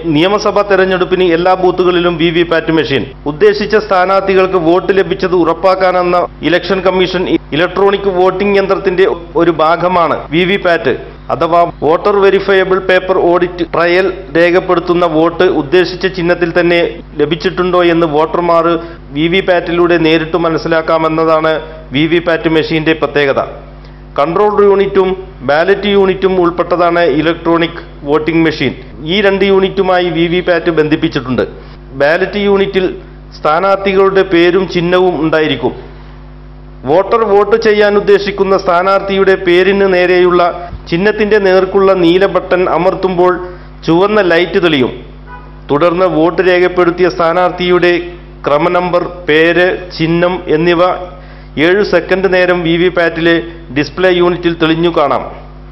നിയമസഭാ തെരഞ്ഞെടുപ്പിന് എല്ലാ ബൂത്തുകളിലും വി വി പാറ്റ് മെഷീൻ ഉദ്ദേശിച്ച സ്ഥാനാർത്ഥികൾക്ക് വോട്ട് ലഭിച്ചത് ഉറപ്പാക്കാനെന്ന ഇലക്ഷൻ കമ്മീഷൻ ഇലക്ട്രോണിക് വോട്ടിംഗ് യന്ത്രത്തിന്റെ ഒരു ഭാഗമാണ് വി വി പാറ്റ് അഥവാ voter verifiable paper audit trail രേഖപ്പെടുത്തുന്ന വോട്ട് ഉദ്ദേശിച്ച ചിഹ്നത്തിൽ തന്നെ ലഭിച്ചിട്ടുണ്ടോ എന്ന് വോട്ടർമാർ വി വി പാറ്റിലൂടെ നേരിട്ട് മനസ്സിലാക്കാമെന്നതാണ് വി വി പാറ്റ് മെഷീന്റെ പ്രത്യേകത കൺട്രോൾ യൂണിറ്റും ബാലറ്റ് യൂണിറ്റും ഉൾപ്പെട്ടതാണ് ഇലക്ട്രോണിക് വോട്ടിംഗ് മെഷീൻ ഈ രണ്ട് യൂണിറ്റുമായി വി വി പാറ്റ് ബന്ധിപ്പിച്ചിട്ടുണ്ട് ബാലറ്റ് യൂണിറ്റിൽ സ്ഥാനാർത്ഥികളുടെ പേരും ചിഹ്നവും ഉണ്ടായിരിക്കും വോട്ടർ വോട്ട് ചെയ്യാൻ ഉദ്ദേശിക്കുന്ന സ്ഥാനാർത്ഥിയുടെ പേരിന് നേരെയുള്ള ചിഹ്നത്തിന്റെ നേർക്കുള്ള നീല ബട്ടൺ അമർത്തുമ്പോൾ ചുവന്ന ലൈറ്റ് തെളിയും തുടർന്ന് വോട്ട് രേഖപ്പെടുത്തിയ സ്ഥാനാർത്ഥിയുടെ ക്രമനമ്പർ പേര് ചിഹ്നം എന്നിവ ഏഴ് സെക്കൻഡ് നേരം വി വി പാറ്റിലെ ഡിസ്പ്ലേ യൂണിറ്റിൽ തെളിഞ്ഞു കാണാം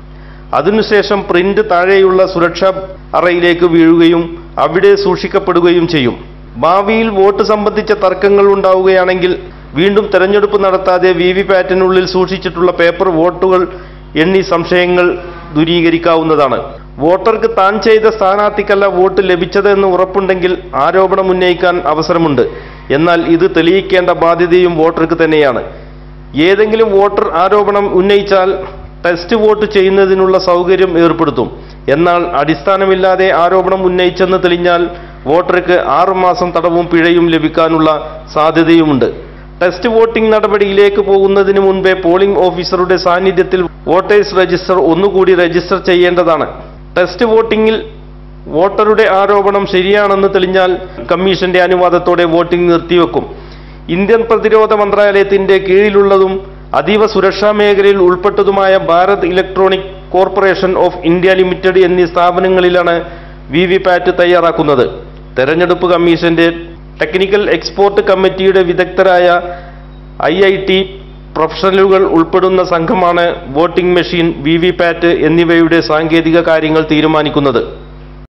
അതിനുശേഷം പ്രിന്റ് താഴെയുള്ള സുരക്ഷാ അറയിലേക്ക് വീഴുകയും അവിടെ സൂക്ഷിക്കപ്പെടുകയും ചെയ്യും ഭാവിയിൽ വോട്ട് സംബന്ധിച്ച തർക്കങ്ങൾ ഉണ്ടാവുകയാണെങ്കിൽ വീണ്ടും തെരഞ്ഞെടുപ്പ് നടത്താതെ വി വി പാറ്റിനുള്ളിൽ സൂക്ഷിച്ചിട്ടുള്ള പേപ്പർ വോട്ടുകൾ എണ്ണി സംശയങ്ങൾ ദൂരീകരിക്കാവുന്നതാണ് വോട്ടർക്ക് താൻ ചെയ്ത സ്ഥാനാർത്ഥിക്കല്ല വോട്ട് ലഭിച്ചതെന്ന് ഉറപ്പുണ്ടെങ്കിൽ ആരോപണം ഉന്നയിക്കാൻ അവസരമുണ്ട് എന്നാൽ ഇത് തെളിയിക്കേണ്ട ബാധ്യതയും വോട്ടർക്ക് തന്നെയാണ് ഏതെങ്കിലും വോട്ടർ ആരോപണം ഉന്നയിച്ചാൽ ടെസ്റ്റ് വോട്ട് ചെയ്യുന്നതിനുള്ള സൗകര്യം ഏർപ്പെടുത്തും എന്നാൽ അടിസ്ഥാനമില്ലാതെ ആരോപണം ഉന്നയിച്ചെന്ന് തെളിഞ്ഞാൽ വോട്ടർക്ക് ആറുമാസം തടവും പിഴയും ലഭിക്കാനുള്ള സാധ്യതയുമുണ്ട് ടെസ്റ്റ് വോട്ടിംഗ് നടപടിയിലേക്ക് പോകുന്നതിന് മുൻപേ പോളിംഗ് ഓഫീസറുടെ സാന്നിധ്യത്തിൽ വോട്ടേഴ്സ് രജിസ്റ്റർ ഒന്നുകൂടി രജിസ്റ്റർ ചെയ്യേണ്ടതാണ് ടെസ്റ്റ് വോട്ടിംഗിൽ വോട്ടറുടെ ആരോപണം ശരിയാണെന്ന് തെളിഞ്ഞാൽ കമ്മീഷന്റെ അനുവാദത്തോടെ വോട്ടിംഗ് നിർത്തിവെക്കും ഇന്ത്യൻ പ്രതിരോധ മന്ത്രാലയത്തിന്റെ കീഴിലുള്ളതും അതീവ സുരക്ഷാ മേഖലയിൽ ഉൾപ്പെട്ടതുമായ Bharat electronic corporation of India limited എന്നീ സ്ഥാപനങ്ങളിലാണ് വി വി പാറ്റ് തയ്യാറാക്കുന്നത് തെരഞ്ഞെടുപ്പ് കമ്മീഷന്റെ ടെക്നിക്കൽ എക്സ്പോർട്ട് കമ്മിറ്റിയുടെ വിദഗ്ധരായ ഐ ഐ ടി പ്രൊഫഷണലുകൾ ഉൾപ്പെടുന്ന സംഘമാണ് voting machine V V PAT എന്നിവയുടെ സാങ്കേതിക കാര്യങ്ങൾ തീരുമാനിക്കുന്നത്